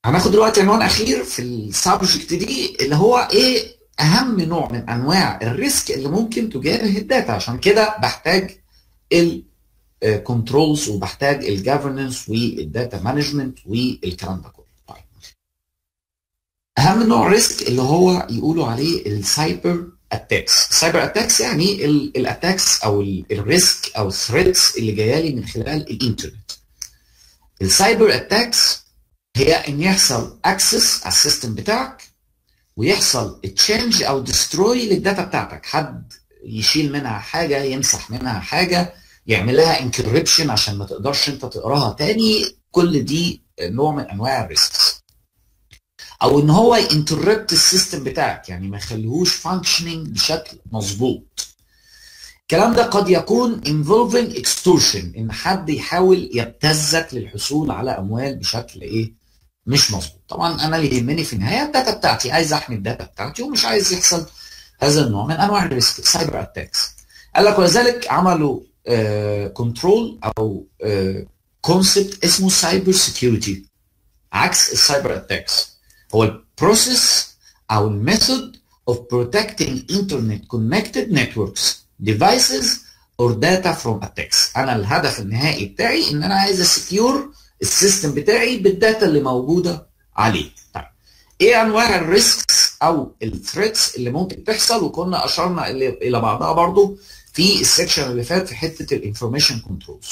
هناخد دلوقتي عنوان اخير في السبجكت دي اللي هو ايه اهم نوع من انواع الريسك اللي ممكن تجابه الداتا عشان كده بحتاج الكنترولز وبحتاج الجفرنس والداتا مانجمنت والكلام ده كله طيب اهم نوع ريسك اللي هو يقولوا عليه السايبر اتاكس السايبر اتاكس يعني الاتاكس او الريسك او الثريتس اللي جايه لي من خلال الانترنت السايبر اتاكس هي ان يحصل اكسس على السيستم بتاعك ويحصل تشينج او ديستروي للداتا بتاعتك حد يشيل منها حاجه يمسح منها حاجه يعمل لها انكريبشن عشان ما تقدرش انت تقراها تاني كل دي نوع من انواع الريسكس او ان هو ينتربت السيستم بتاعك يعني ما يخليهوش فانكشننج بشكل مظبوط الكلام ده قد يكون involving extortion ان حد يحاول يبتزك للحصول على اموال بشكل ايه مش مظبوط طبعا انا اللي يهمني في النهايه الداتا بتاعتي عايز احمي الداتا بتاعتي ومش عايز يحصل هذا النوع من انواع الريسك سايبر اتاكس قال لك ولذلك عملوا كنترول uh, او كونسبت uh, اسمه سايبر سكيورتي عكس السايبر اتاكس هو البروسيس او الميثود of protecting internet connected networks devices or data from attacks انا الهدف النهائي بتاعي ان انا عايز اسكيور السيستم بتاعي بالداتا اللي موجوده عليه طيب ايه انواع الريسكس او الثريتس اللي ممكن تحصل وكنا اشرنا الى بعضها برضو في السكشن اللي فات في حته الانفورميشن كنترولز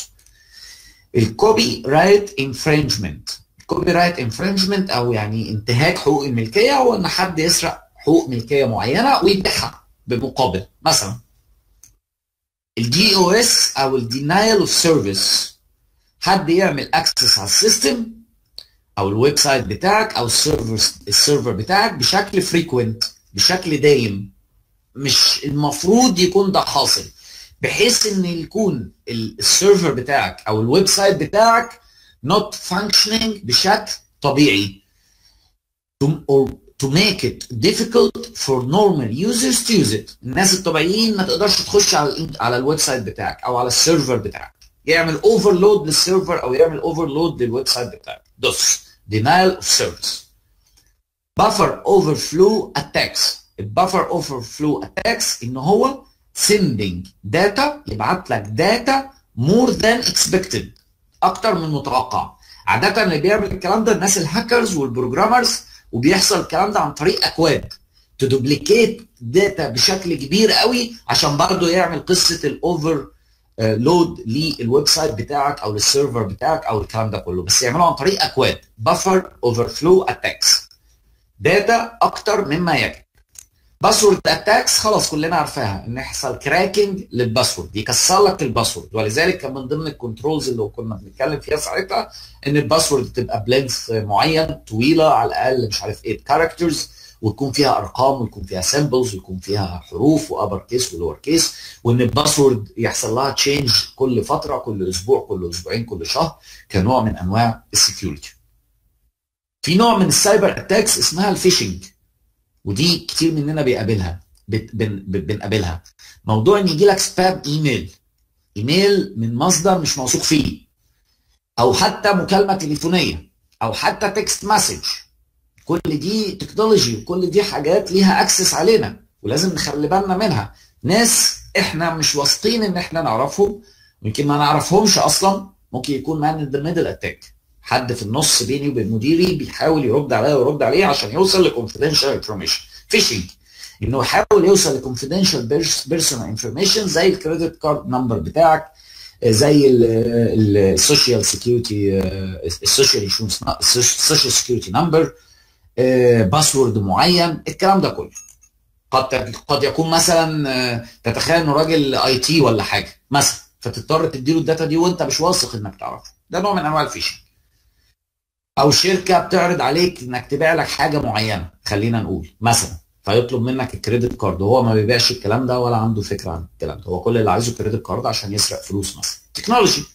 الكوبي رايت انفرنجمنت الكوبي رايت انفرنجمنت او يعني انتهاك حقوق الملكيه هو ان حد يسرق حقوق ملكيه معينه ويبيعها بمقابل مثلا الدي او اس او الدينايل اوف سيرفيس حد يعمل اكسس على السيستم او الويب سايت بتاعك او السيرفر السيرفر بتاعك بشكل فريكوينت بشكل دايم مش المفروض يكون ده حاصل بحيث ان يكون السيرفر بتاعك او الويب سايت بتاعك not functioning بشكل طبيعي to, or to make it difficult for normal users to use it الناس الطبيعيين ما تقدرش تخش على على الويب سايت بتاعك او على السيرفر بتاعك يعمل اوفرلود للسيرفر او يعمل اوفرلود للويب سايت بتاعك دوس denial of service buffer overflow attacks البفر overflow attacks ان هو sending data يبعت لك data more than expected اكتر من متوقع عاده اللي بيعمل الكلام ده الناس الهاكرز والبروجرامرز وبيحصل الكلام ده عن طريق اكواد تدوبليكيت داتا بشكل كبير قوي عشان برضه يعمل قصه الاوفر لود للويب سايت بتاعك او للسيرفر بتاعك او الكلام ده كله بس يعملوا عن طريق اكواد بفر اوفرفلو اتاكس داتا اكتر مما يجب باسورد اتاكس خلاص كلنا عارفاها ان يحصل كراكنج للباسورد يكسر لك الباسورد ولذلك كان من ضمن الكنترولز اللي كنا بنتكلم فيها ساعتها ان الباسورد تبقى بلينث معين طويله على الاقل مش عارف ايه كاركترز ويكون فيها ارقام ويكون فيها سيمبلز ويكون فيها حروف وابر كيس ولور كيس وان الباسورد يحصل لها تشينج كل فتره كل اسبوع كل اسبوعين كل شهر كنوع من انواع السكيورتي. في نوع من السايبر اتاكس اسمها الفيشنج ودي كتير مننا بيقابلها بن بنقابلها موضوع ان يجي لك سبام ايميل ايميل من مصدر مش موثوق فيه او حتى مكالمه تليفونيه او حتى تكست مسج كل دي تكنولوجي وكل دي حاجات ليها اكسس علينا ولازم نخلي بالنا منها ناس احنا مش واثقين ان احنا نعرفهم يمكن ما نعرفهمش اصلا ممكن يكون مان ذا ميدل اتاك حد في النص بيني وبين مديري بيحاول يرد عليا ويرد عليه عشان يوصل لكونفيدنشال انفورميشن فيشنج انه يحاول يوصل لكونفيدنشال بيرسونال انفورميشن زي الكريدت كارد نمبر بتاعك زي السوشيال سكيورتي السوشيال السوشيال سكيورتي نمبر باسورد معين الكلام ده كله قد قد يكون مثلا تتخيل انه راجل اي تي ولا حاجه مثلا فتضطر تديله الداتا دي وانت مش واثق انك تعرفه ده نوع من انواع الفيشنج او شركه بتعرض عليك انك تبيع لك حاجه معينه خلينا نقول مثلا فيطلب منك الكريدت كارد وهو ما بيبيعش الكلام ده ولا عنده فكره عن الكلام ده هو كل اللي عايزه كريدت كارد عشان يسرق فلوس مثلا تكنولوجي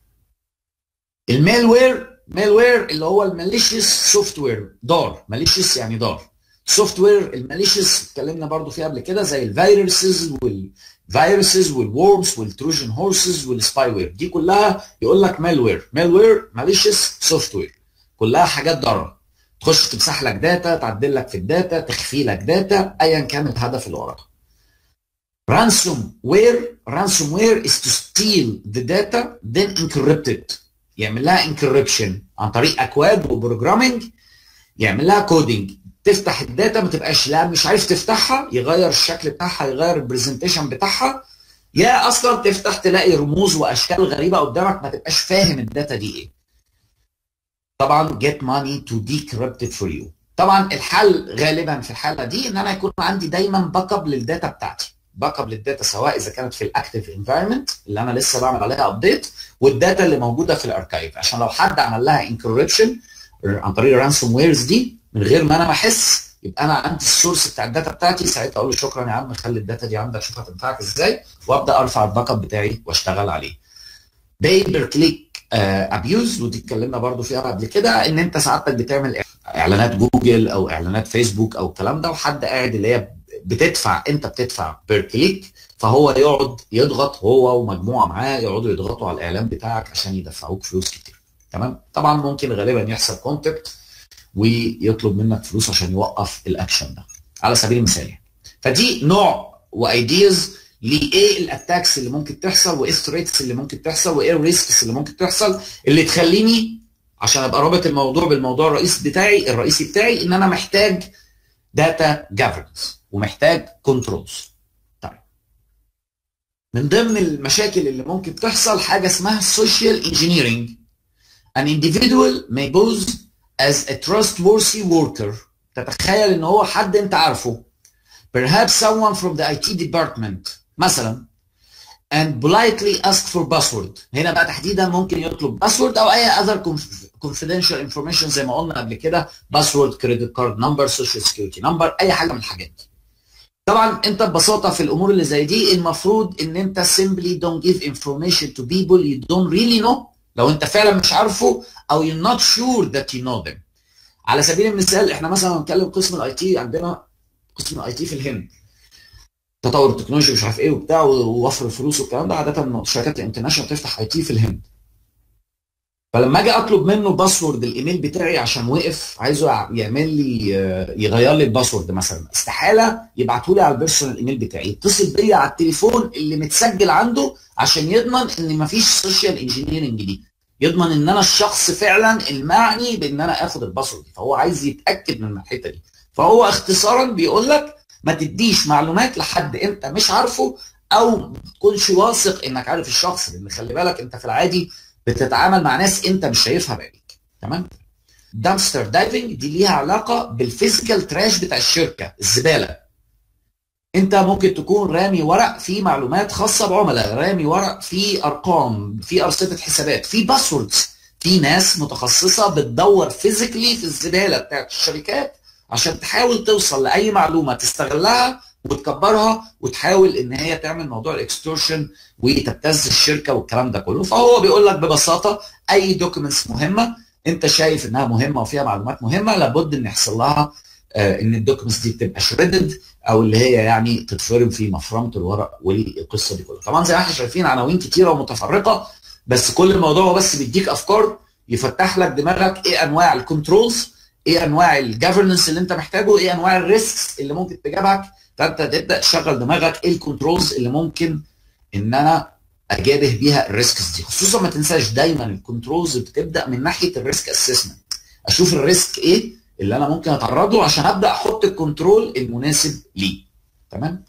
الميل وير ميل وير اللي هو الماليشيس سوفت وير دار ماليشيس يعني دار سوفت وير الماليشيس اتكلمنا برضو فيها قبل كده زي الفيروسز والفيروسز والورمز والتروجن هورسز والسباي وير دي كلها يقول لك ميل وير ميل وير ماليشيس سوفت وير كلها حاجات ضاره تخش تمسح لك داتا تعدل لك في الداتا تخفي لك داتا ايا كان الهدف اللي وراها ransomware ransomware is to steal the data then encrypt it يعمل لها encryption عن طريق اكواد وبروجرامينج يعمل لها كودينج تفتح الداتا ما تبقاش لا مش عارف تفتحها يغير الشكل بتاعها يغير البرزنتيشن بتاعها يا اصلا تفتح تلاقي رموز واشكال غريبه قدامك ما تبقاش فاهم الداتا دي ايه طبعا get money to decrypt it for you طبعا الحل غالبا في الحاله دي ان انا يكون عندي دايما باك اب للداتا بتاعتي باك اب للداتا سواء اذا كانت في الاكتف انفايرمنت اللي انا لسه بعمل عليها ابديت والداتا اللي موجوده في الاركايف عشان لو حد عمل لها انكريبشن عن طريق الرانسوم ويرز دي من غير ما انا بحس يبقى انا عندي السورس بتاع الداتا بتاعتي ساعتها اقول له شكرا يا عم خلي الداتا دي عندك شوف هتنفعك ازاي وابدا ارفع الباك اب بتاعي واشتغل عليه. باي بير كليك ابيوز ودي اتكلمنا برضو فيها قبل كده ان انت سعادتك بتعمل اعلانات جوجل او اعلانات فيسبوك او الكلام ده وحد قاعد اللي هي بتدفع انت بتدفع بير كليك فهو يقعد يضغط هو ومجموعه معاه يقعدوا يضغطوا على الاعلان بتاعك عشان يدفعوك فلوس كتير تمام طبعا ممكن غالبا يحصل كونتاكت ويطلب منك فلوس عشان يوقف الاكشن ده على سبيل المثال فدي نوع وايديز لايه الاتاكس اللي ممكن تحصل وايه الثريتس اللي ممكن تحصل وايه الريسكس اللي ممكن تحصل اللي تخليني عشان ابقى رابط الموضوع بالموضوع الرئيسي بتاعي الرئيسي بتاعي ان انا محتاج داتا جافرنس ومحتاج كنترولز طيب من ضمن المشاكل اللي ممكن تحصل حاجه اسمها social engineering an individual may pose as a trustworthy worker تتخيل ان هو حد انت عارفه perhaps someone from the IT department مثلا and politely ask for password هنا بقى تحديدا ممكن يطلب password او اي other confidential information زي ما قلنا قبل كده password credit card number social security number اي حاجه من الحاجات دي طبعا انت ببساطه في الامور اللي زي دي المفروض ان انت simply don't give information to people you don't really know لو انت فعلا مش عارفه او you're not sure that you know them على سبيل المثال احنا مثلا بنتكلم قسم الاي تي عندنا قسم الاي تي في الهند تطور التكنولوجيا مش عارف ايه وبتاع ووفر الفلوس والكلام ده عاده شركات الانترناشونال بتفتح اي تي في الهند فلما اجي اطلب منه باسورد الايميل بتاعي عشان وقف عايزه يعمل لي يغير لي الباسورد مثلا استحاله يبعتوا لي على البيرسونال ايميل بتاعي يتصل بيا على التليفون اللي متسجل عنده عشان يضمن ان مفيش سوشيال انجينيرنج دي يضمن ان انا الشخص فعلا المعني بان انا اخد الباسورد فهو عايز يتاكد من الحته دي فهو اختصارا بيقول لك ما تديش معلومات لحد انت مش عارفه او ما تكونش واثق انك عارف الشخص لان خلي بالك انت في العادي بتتعامل مع ناس انت مش شايفها بعينيك تمام دامستر دايفنج دي ليها علاقه بالفيزيكال تراش بتاع الشركه الزباله انت ممكن تكون رامي ورق فيه معلومات خاصه بعملاء رامي ورق فيه ارقام فيه ارصده حسابات فيه باسوردز في ناس متخصصه بتدور فيزيكلي في الزباله بتاعت الشركات عشان تحاول توصل لاي معلومه تستغلها وتكبرها وتحاول ان هي تعمل موضوع الاكستورشن وتبتز الشركه والكلام ده كله فهو بيقول لك ببساطه اي دوكيومنتس مهمه انت شايف انها مهمه وفيها معلومات مهمه لابد ان يحصل لها آه ان الدوكيومنتس دي تبقى شريدد او اللي هي يعني تتفرم في مفرمه الورق والقصه دي كلها طبعا زي ما احنا شايفين عناوين كتيره ومتفرقه بس كل الموضوع هو بس بيديك افكار يفتح لك دماغك ايه انواع الكنترولز ايه انواع الجفرنس اللي انت محتاجه ايه انواع الريسكس اللي ممكن تجابهك فانت تبدا تشغل دماغك ايه الكنترولز اللي ممكن ان انا اجابه بيها الريسكس دي خصوصا ما تنساش دايما الكنترولز بتبدا من ناحيه الريسك اسسمنت اشوف الريسك ايه اللي انا ممكن اتعرض له عشان ابدا احط الكنترول المناسب ليه تمام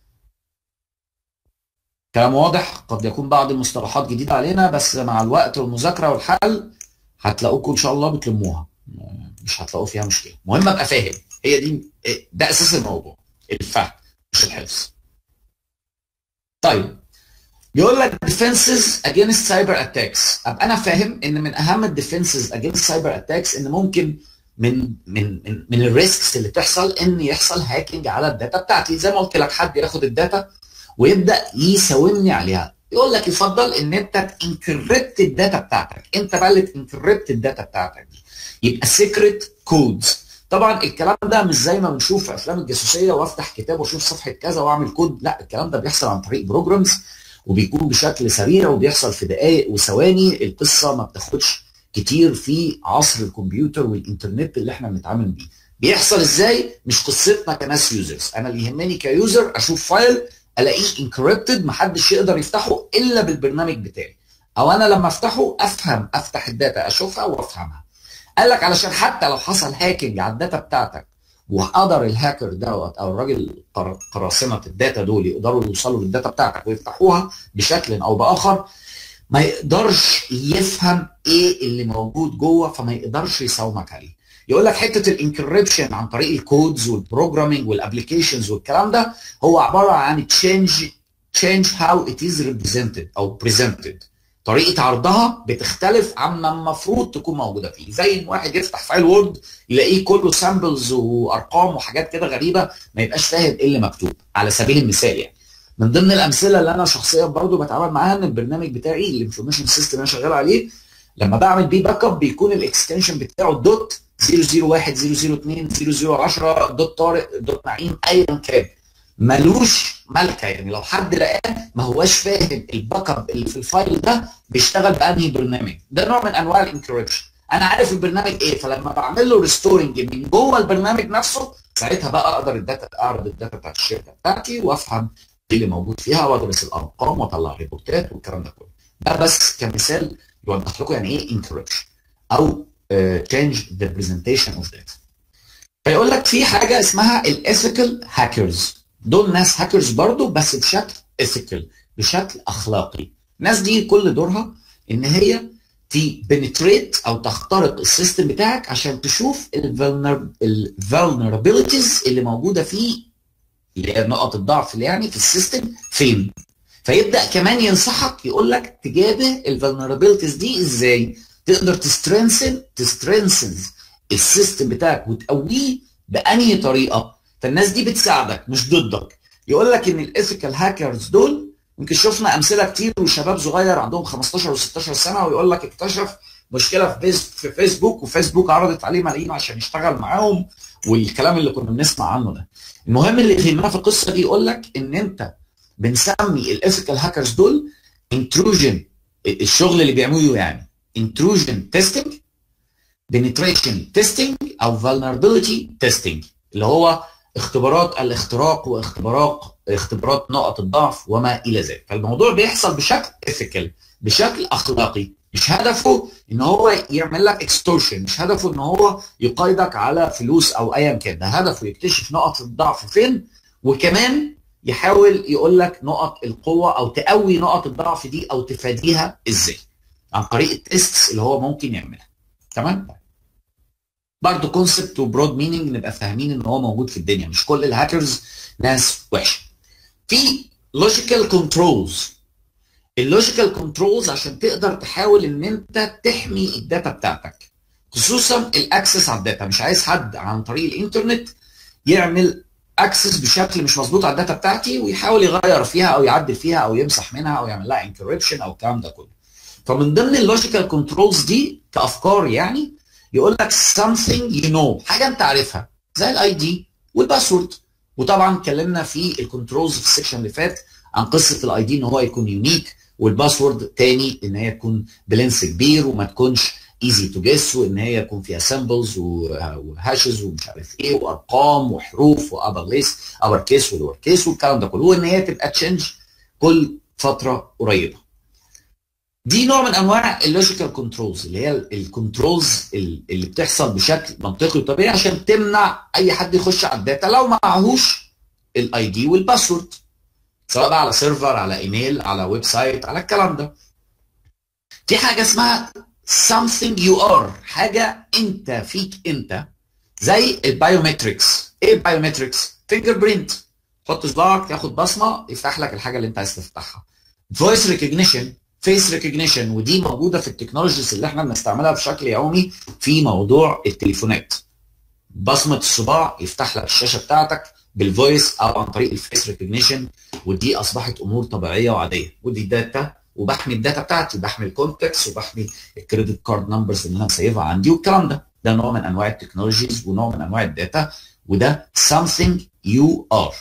كلام واضح قد يكون بعض المصطلحات جديده علينا بس مع الوقت والمذاكره والحل هتلاقوكم ان شاء الله بتلموها مش هتلاقوا فيها مشكله المهم ابقى فاهم هي دي ده اساس الموضوع الفهم مش الحفظ طيب بيقول لك ديفنسز اجينست سايبر اتاكس ابقى انا فاهم ان من اهم الديفنسز اجينست سايبر اتاكس ان ممكن من من من, من الريسكس اللي تحصل ان يحصل هاكينج على الداتا بتاعتي زي ما قلت لك حد ياخد الداتا ويبدا يساومني عليها يقول لك يفضل ان انت تنكربت الداتا بتاعتك انت بقى اللي تنكربت الداتا بتاعتك دي يبقى سيكريت كودز طبعا الكلام ده مش زي ما بنشوف في افلام الجاسوسيه وافتح كتاب واشوف صفحه كذا واعمل كود لا الكلام ده بيحصل عن طريق بروجرامز وبيكون بشكل سريع وبيحصل في دقائق وثواني القصه ما بتاخدش كتير في عصر الكمبيوتر والانترنت اللي احنا بنتعامل بيه بيحصل ازاي مش قصتنا كناس يوزرز انا اللي يهمني كيوزر اشوف فايل الاقيه انكريبتد محدش يقدر يفتحه الا بالبرنامج بتاعي او انا لما افتحه افهم افتح الداتا اشوفها وافهمها قال لك علشان حتى لو حصل هاكينج على الداتا بتاعتك وقدر الهاكر دوت او الراجل قراصنه الداتا دول يقدروا يوصلوا للداتا بتاعتك ويفتحوها بشكل او باخر ما يقدرش يفهم ايه اللي موجود جوه فما يقدرش يساومك عليه يقول لك حته الانكريبشن عن طريق الكودز والبروجرامينج والابلكيشنز والكلام ده هو عباره عن تشينج تشينج هاو ات از ريبريزنتد او بريزنتد طريقه عرضها بتختلف عما المفروض تكون موجوده فيه زي ان واحد يفتح فايل وورد يلاقيه كله سامبلز وارقام وحاجات كده غريبه ما يبقاش فاهم ايه اللي مكتوب على سبيل المثال يعني من ضمن الامثله اللي انا شخصيا برضو بتعامل معاها ان البرنامج بتاعي الانفورميشن سيستم انا شغال عليه لما بعمل بيه باك اب بيكون الاكستنشن بتاعه دوت 001 002 0010 دوت طارق دوت نعيم ايا كان ملوش ملكه يعني لو حد لقاه ما هواش فاهم الباك اب اللي في الفايل ده بيشتغل بانهي برنامج ده نوع من انواع الانكريبشن انا عارف البرنامج ايه فلما بعمل له ريستورنج من جوه البرنامج نفسه ساعتها بقى اقدر الداتا اعرض الداتا بتاعت الشركه بتاعتي وافهم ايه اللي موجود فيها وادرس الارقام واطلع ريبورتات والكلام ده كله ده بس كمثال يوضح لكم يعني ايه انكريبشن او change the presentation of data فيقول لك في حاجه اسمها الايثيكال هاكرز دول ناس هاكرز برضو بس بشكل ايثيكال بشكل اخلاقي الناس دي كل دورها ان هي تبنتريت او تخترق السيستم بتاعك عشان تشوف الفولنربيلتيز اللي موجوده فيه اللي هي نقط الضعف اللي يعني في السيستم فين فيبدا كمان ينصحك يقول لك تجابه الفولنربيلتيز دي ازاي تقدر تسترنسن تسترنسن السيستم بتاعك وتقويه بانهي طريقه فالناس دي بتساعدك مش ضدك يقول لك ان الايثيكال هاكرز دول يمكن شفنا امثله كتير وشباب صغير عندهم 15 و16 سنه ويقول لك اكتشف مشكله في فيس في فيسبوك وفيسبوك عرضت عليه ملايين عشان يشتغل معاهم والكلام اللي كنا بنسمع عنه ده المهم اللي يهمنا في القصه دي يقول لك ان انت بنسمي الايثيكال هاكرز دول انتروجن الشغل اللي بيعملوه يعني intrusion testing penetration testing او vulnerability testing اللي هو اختبارات الاختراق واختبارات اختبارات نقط الضعف وما الى ذلك فالموضوع بيحصل بشكل ethical بشكل اخلاقي مش هدفه ان هو يعمل لك اكستورشن مش هدفه ان هو يقيدك على فلوس او ايا كان ده هدفه يكتشف نقط الضعف فين وكمان يحاول يقول لك نقط القوه او تقوي نقط الضعف دي او تفاديها ازاي عن طريق التيست اللي هو ممكن يعملها تمام برضه كونسبت وبرود مينينج نبقى فاهمين ان هو موجود في الدنيا مش كل الهاكرز ناس وحشه في لوجيكال كنترولز اللوجيكال كنترولز عشان تقدر تحاول ان انت تحمي الداتا بتاعتك خصوصا الاكسس على الداتا مش عايز حد عن طريق الانترنت يعمل اكسس بشكل مش مظبوط على الداتا بتاعتي ويحاول يغير فيها او يعدل فيها او يمسح منها او يعمل لها انكريبشن او الكلام ده كله فمن ضمن اللوجيكال كنترولز دي كافكار يعني يقول لك something you know حاجه انت عارفها زي الاي دي والباسورد وطبعا اتكلمنا في الكنترولز في السكشن اللي فات عن قصه الاي دي ان هو يكون يونيك والباسورد تاني ان هي تكون بلينس كبير وما تكونش ايزي تو جيس وان هي يكون فيها سامبلز وهاشز ومش عارف ايه وارقام وحروف وابر ليس ابر كيس ولور كيس والكلام ده كله وان هي تبقى تشنج كل فتره قريبه دي نوع من انواع اللوجيكال كنترولز اللي هي الكنترولز اللي بتحصل بشكل منطقي وطبيعي عشان تمنع اي حد يخش على الداتا لو معهوش الاي دي والباسورد سواء بقى على سيرفر على ايميل على ويب سايت على الكلام ده في حاجه اسمها something you are حاجه انت فيك انت زي البايومتريكس ايه البايومتريكس فينجر برينت حط صباعك تاخد بصمه يفتح لك الحاجه اللي انت عايز تفتحها فويس ريكوجنيشن فيس ريكوجنيشن ودي موجوده في التكنولوجيز اللي احنا بنستعملها بشكل يومي في موضوع التليفونات بصمه الصباع يفتح لك الشاشه بتاعتك بالفويس او عن طريق الفيس ريكوجنيشن ودي اصبحت امور طبيعيه وعاديه ودي داتا وبحمي الداتا بتاعتي بحمي الكونتكست وبحمي الكريدت كارد نمبرز اللي انا مسيفها عندي والكلام ده ده نوع من انواع التكنولوجيز ونوع من انواع الداتا وده something you are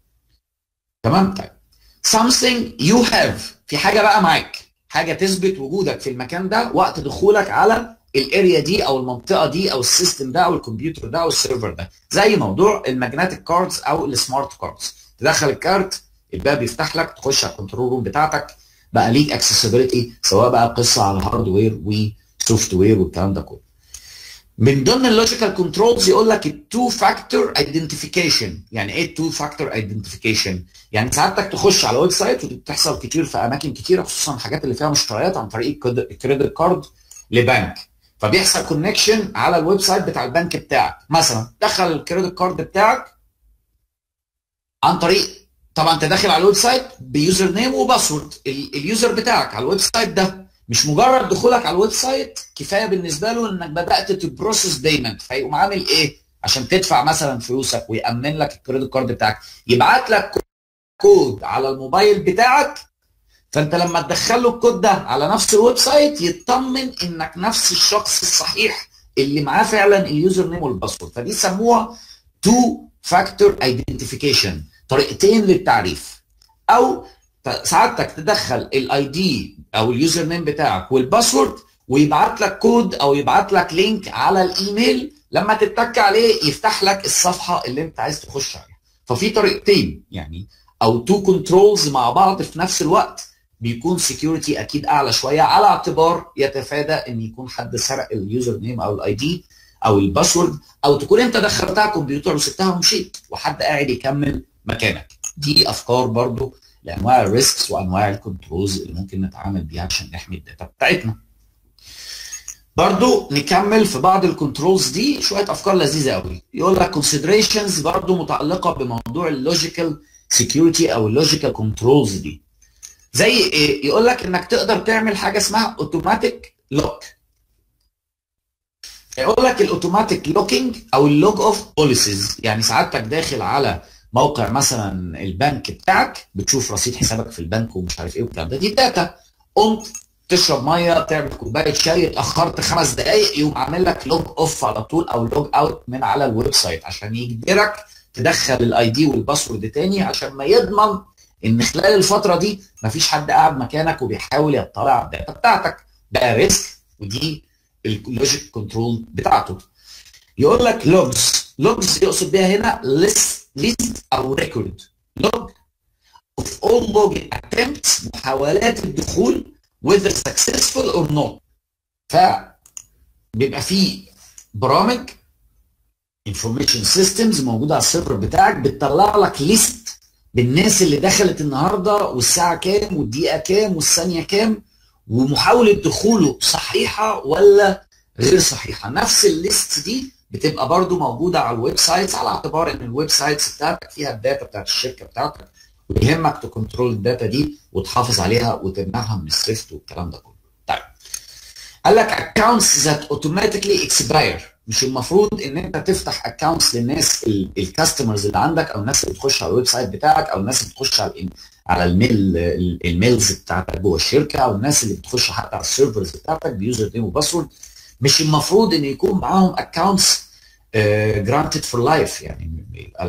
تمام طيب something you have في حاجه بقى معاك حاجه تثبت وجودك في المكان ده وقت دخولك على الاريا دي او المنطقه دي او السيستم ده او الكمبيوتر ده او السيرفر ده زي موضوع الماجنتيك كاردز او السمارت كاردز تدخل الكارت الباب يفتح لك تخش على الكنترول روم بتاعتك بقى ليك اكسسبيلتي سواء بقى قصه على هاردوير وسوفت وير والكلام ده كله من ضمن اللوجيكال كنترولز يقول لك التو فاكتور ايدنتيفيكيشن يعني ايه التو فاكتور ايدنتيفيكيشن يعني ساعتك تخش على ويب سايت ودي بتحصل كتير في اماكن كتيره خصوصا الحاجات اللي فيها مشتريات عن طريق الكريدت كارد لبنك فبيحصل كونكشن على الويب سايت بتاع البنك بتاعك مثلا دخل الكريدت كارد بتاعك عن طريق طبعا انت داخل على الويب سايت بيوزر نيم وباسورد اليوزر بتاعك على الويب سايت ده مش مجرد دخولك على الويب سايت كفايه بالنسبه له انك بدات تبروسس بيمنت فيقوم عامل ايه عشان تدفع مثلا فلوسك ويامن لك الكريدت كارد بتاعك يبعت لك كود على الموبايل بتاعك فانت لما تدخل له الكود ده على نفس الويب سايت يطمن انك نفس الشخص الصحيح اللي معاه فعلا اليوزر نيم والباسورد فدي سموها تو فاكتور ايدنتيفيكيشن طريقتين للتعريف او سعادتك تدخل الاي دي او اليوزر نيم بتاعك والباسورد ويبعت لك كود او يبعت لك لينك على الايميل لما تتك عليه يفتح لك الصفحه اللي انت عايز تخش عليها ففي طريقتين يعني او تو كنترولز مع بعض في نفس الوقت بيكون سكيورتي اكيد اعلى شويه على اعتبار يتفادى ان يكون حد سرق اليوزر نيم او الاي دي او الباسورد او تكون انت دخلتها كمبيوتر وسبتها ومشيت وحد قاعد يكمل مكانك دي افكار برضو لانواع الريسكس وانواع الكنترولز اللي ممكن نتعامل بيها عشان نحمي الداتا بتاعتنا برضو نكمل في بعض الكنترولز دي شويه افكار لذيذه قوي يقول لك considerations برضو متعلقه بموضوع اللوجيكال سكيورتي او اللوجيكال كنترولز دي زي ايه يقول لك انك تقدر تعمل حاجه اسمها اوتوماتيك لوك يقول لك الاوتوماتيك لوكينج او اللوج اوف بوليسيز يعني سعادتك داخل على موقع مثلا البنك بتاعك بتشوف رصيد حسابك في البنك ومش عارف ايه والكلام ده دي داتا قمت تشرب ميه تعمل كوبايه شاي اتاخرت خمس دقائق يقوم عامل لك لوج اوف على طول او لوج اوت من على الويب سايت عشان يجبرك تدخل الاي دي والباسورد تاني عشان ما يضمن ان خلال الفتره دي مفيش حد قاعد مكانك وبيحاول يطلع على الداتا بتاعتك ده ريسك ودي اللوجيك كنترول بتاعته يقول لك لوجز لوجز يقصد بيها هنا ليست ليست او ريكورد لوج of all login attempts محاولات الدخول whether successful or not ف بيبقى في برامج انفورميشن سيستمز موجوده على السيرفر بتاعك بتطلع لك ليست بالناس اللي دخلت النهارده والساعه كام والدقيقه كام والثانيه كام ومحاوله دخوله صحيحه ولا غير صحيحه نفس الليست دي بتبقى برضو موجوده على الويب سايتس على اعتبار ان الويب سايتس بتاعتك فيها الداتا بتاعت الشركه بتاعتك ويهمك تكنترول الداتا دي وتحافظ عليها وتمنعها من السيفت والكلام ده كله. طيب قال لك accounts that automatically expire مش المفروض ان انت تفتح اكونتس للناس الكاستمرز اللي عندك او الناس اللي بتخش على الويب سايت بتاعك او الناس اللي بتخش على على الميل الميلز بتاعتك جوه الشركه او الناس اللي بتخش حتى على السيرفرز بتاعتك بيوزر نيم وباسورد مش المفروض ان يكون معاهم اكونتس جرانتد فور لايف يعني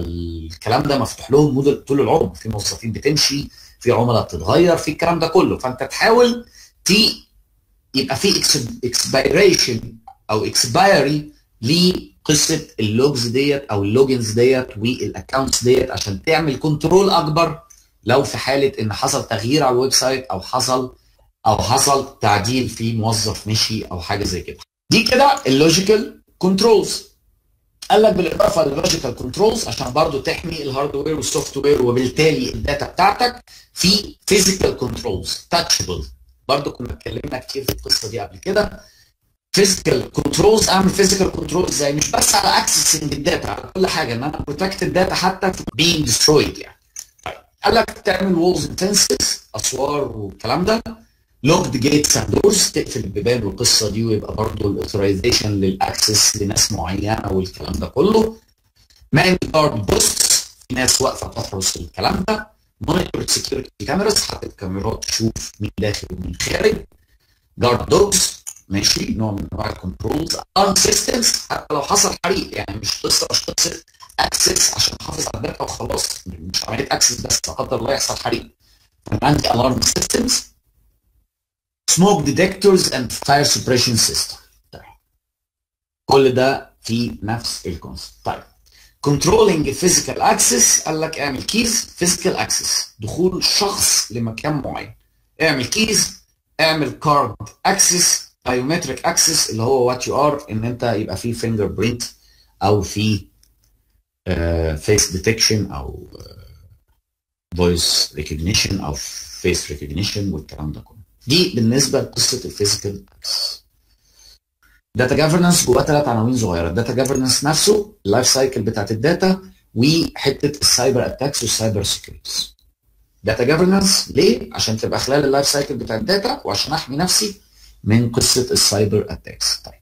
الكلام ده مفتوح لهم مدة طول العمر في موظفين بتمشي في عملاء بتتغير في الكلام ده كله فانت تحاول تي يبقى في اكسبيريشن او اكسبايري لقصه اللوجز ديت او اللوجنز ديت والاكونتس ديت عشان تعمل كنترول اكبر لو في حاله ان حصل تغيير على الويب سايت او حصل او حصل تعديل في موظف مشي او حاجه زي كده دي كده اللوجيكال كنترولز قال لك بالاضافه للوجيكال كنترولز عشان برضو تحمي الهاردوير والسوفت وير وبالتالي الداتا بتاعتك في فيزيكال كنترولز تاتشبل برضو كنا اتكلمنا كتير في القصه دي قبل كده فيزيكال كنترولز اعمل فيزيكال كنترولز ازاي مش بس على اكسسنج الداتا على كل حاجه ان انا بروتكت الداتا حتى بينج ديسترويد يعني طيب قال لك تعمل وولز انتنسز اسوار والكلام ده لوكد جيتس اند دورز تقفل البيبان والقصه دي ويبقى برضه الاوثرايزيشن للاكسس لناس معينه والكلام ده كله مان جارد بوست في ناس واقفه تحرس الكلام ده مونيتور سكيورتي كاميراز حتى الكاميرات تشوف مين داخل ومين خارج جارد دوجز ماشي نوع من انواع الكنترولز ارم سيستمز حتى لو حصل حريق يعني مش قصه مش قصه اكسس عشان احافظ على الداتا وخلاص مش عمليه اكسس بس لا قدر الله يحصل حريق انا عندي الارم سيستمز smoke detectors and fire suppression system كل ده في نفس الكونسبت طيب كنترولينج فيزيكال اكسس قال لك اعمل كيز فيزيكال اكسس دخول شخص لمكان معين اعمل كيز اعمل كارد اكسس بايومتريك اكسس اللي هو وات يو ار ان انت يبقى فيه فينجر برينت او في فيس ديتكشن او فويس ريكوجنيشن او فيس ريكوجنيشن والكلام ده كله دي بالنسبه لقصه الفيزيكال اكسس داتا جافرنس جواه ثلاث عناوين صغيره الداتا جافرنس نفسه اللايف سايكل بتاعت الداتا وحته السايبر اتاكس والسايبر سكيورتيز داتا جافرنس ليه؟ عشان تبقى خلال اللايف سايكل بتاع الداتا وعشان احمي نفسي من قصه السايبر اتاكس طيب